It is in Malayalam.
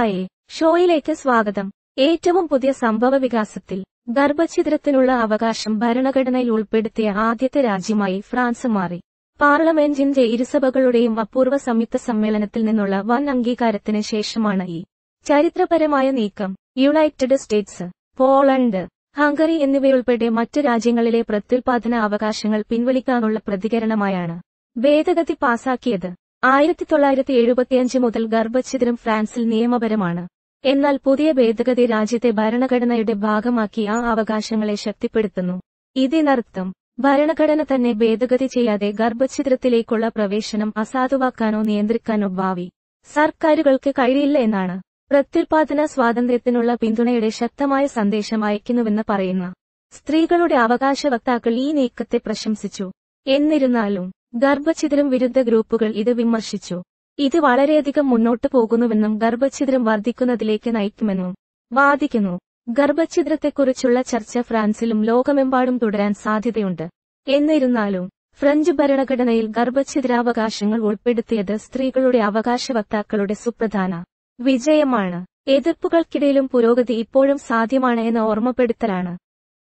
ഹായ് ഷോയിലേക്ക് സ്വാഗതം ഏറ്റവും പുതിയ സംഭവ വികാസത്തിൽ ഗർഭഛിദ്രത്തിനുള്ള അവകാശം ഭരണഘടനയിൽ ഉൾപ്പെടുത്തിയ ആദ്യത്തെ രാജ്യമായി ഫ്രാൻസ് മാറി പാർലമെന്റിന്റെ ഇരുസഭകളുടെയും അപൂർവ സംയുക്ത സമ്മേളനത്തിൽ നിന്നുള്ള വൻ അംഗീകാരത്തിന് ശേഷമാണ് ഈ ചരിത്രപരമായ നീക്കം യുണൈറ്റഡ് സ്റ്റേറ്റ്സ് പോളണ്ട് ഹംഗറി എന്നിവയുൾപ്പെടെ മറ്റ് രാജ്യങ്ങളിലെ പ്രത്യുൽപാദന അവകാശങ്ങൾ പിൻവലിക്കാനുള്ള പ്രതികരണമായാണ് ഭേദഗതി പാസാക്കിയത് ആയിരത്തി തൊള്ളായിരത്തി എഴുപത്തിയഞ്ച് മുതൽ ഗർഭഛിദ്രം ഫ്രാൻസിൽ നിയമപരമാണ് എന്നാൽ പുതിയ ഭേദഗതി രാജ്യത്തെ ഭരണഘടനയുടെ ഭാഗമാക്കി ആ അവകാശങ്ങളെ ശക്തിപ്പെടുത്തുന്നു ഇതിനർത്ഥം ഭരണഘടന തന്നെ ഭേദഗതി ചെയ്യാതെ ഗർഭഛിദ്രത്തിലേക്കുള്ള പ്രവേശനം അസാധുവാക്കാനോ നിയന്ത്രിക്കാനോ ഭാവി സർക്കാരുകൾക്ക് കഴിയില്ല എന്നാണ് പ്രത്യുൽപാദന സ്വാതന്ത്ര്യത്തിനുള്ള പിന്തുണയുടെ ശക്തമായ സന്ദേശം അയക്കുന്നുവെന്ന് പറയുന്ന സ്ത്രീകളുടെ അവകാശ വക്താക്കൾ ഈ നീക്കത്തെ പ്രശംസിച്ചു എന്നിരുന്നാലും ഗർഭഛിദ്രം വിരുദ്ധ ഗ്രൂപ്പുകൾ ഇത് വിമർശിച്ചു ഇത് വളരെയധികം മുന്നോട്ടു പോകുന്നുവെന്നും ഗർഭഛിദ്രം വർദ്ധിക്കുന്നതിലേക്ക് നയിക്കുമെന്നും വാദിക്കുന്നു ഗർഭഛിദ്രത്തെക്കുറിച്ചുള്ള ചർച്ച ഫ്രാൻസിലും ലോകമെമ്പാടും തുടരാൻ സാധ്യതയുണ്ട് എന്നിരുന്നാലും ഫ്രഞ്ച് ഭരണഘടനയിൽ ഗർഭഛിദ്രാവകാശങ്ങൾ ഉൾപ്പെടുത്തിയത് സ്ത്രീകളുടെ അവകാശ വക്താക്കളുടെ സുപ്രധാന വിജയമാണ് എതിർപ്പുകൾക്കിടയിലും പുരോഗതി ഇപ്പോഴും സാധ്യമാണ് എന്ന ഓർമ്മപ്പെടുത്തലാണ്